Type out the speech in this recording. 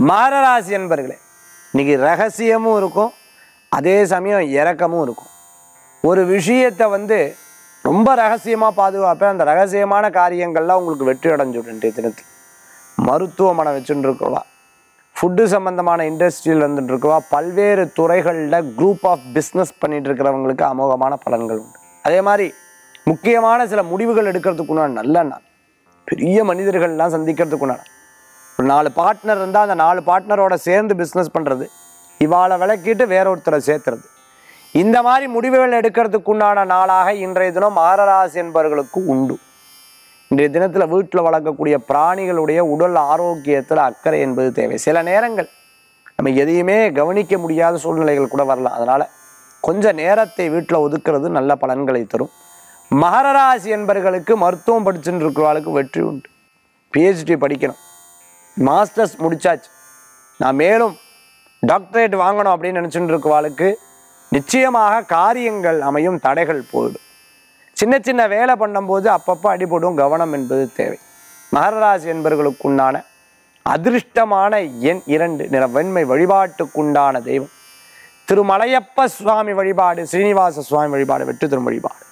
மகராசி என்பர்களே இன்னைக்கு ரகசியமும் இருக்கும் அதே சமயம் இறக்கமும் இருக்கும் ஒரு விஷயத்தை வந்து ரொம்ப ரகசியமாக பாதுகாப்பேன் அந்த ரகசியமான காரியங்கள்லாம் உங்களுக்கு வெற்றி அடைஞ்சுடும் இன்றைய தினத்தில் மருத்துவமனை வச்சுட்டு இருக்கவா ஃபுட்டு சம்மந்தமான இண்டஸ்ட்ரியில் வந்துட்டு இருக்கவா பல்வேறு துறைகளில் குரூப் ஆஃப் பிஸ்னஸ் பண்ணிட்டு இருக்கிறவங்களுக்கு அமோகமான பலன்கள் உண்டு அதே மாதிரி முக்கியமான சில முடிவுகள் எடுக்கிறதுக்குண்டான நல்ல நாள் பெரிய மனிதர்கள்லாம் சந்திக்கிறதுக்குண்டான ஒரு நாலு பார்ட்னர் இருந்தால் அந்த நாலு பார்ட்னரோட சேர்ந்து பிஸ்னஸ் பண்ணுறது இவாளை விளக்கிட்டு வேற ஒருத்தரை சேர்த்துறது இந்த மாதிரி முடிவுகள் எடுக்கிறதுக்கு உண்டான நாளாக இன்றைய தினம் மகரராசி என்பவர்களுக்கு உண்டு இன்றைய தினத்தில் வீட்டில் வளர்க்கக்கூடிய பிராணிகளுடைய உடல் ஆரோக்கியத்தில் அக்கறை என்பது தேவை சில நேரங்கள் நம்ம எதையுமே கவனிக்க முடியாத சூழ்நிலைகள் கூட வரலாம் அதனால் கொஞ்சம் நேரத்தை வீட்டில் ஒதுக்குறது நல்ல பலன்களை தரும் மகரராசி என்பவர்களுக்கு மருத்துவம் படிச்சுட்டு இருக்கிறவர்களுக்கு வெற்றி உண்டு பிஹெச்டி படிக்கணும் மாஸ்டர்ஸ் முடிச்சாச்சு நான் மேலும் டாக்டரேட் வாங்கணும் அப்படின்னு நினச்சிட்டு இருக்கவாளுக்கு நிச்சயமாக காரியங்கள் அமையும் தடைகள் போயிடும் சின்ன சின்ன வேலை பண்ணும்போது அப்பப்போ அடிபடும் கவனம் என்பது தேவை மகராசி என்பவர்களுக்குண்டான அதிர்ஷ்டமான எண் இரண்டு நிற வெண்மை வழிபாட்டுக்குண்டான தெய்வம் திருமலையப்ப சுவாமி வழிபாடு ஸ்ரீனிவாச சுவாமி வழிபாடு வெற்றி தரும் வழிபாடு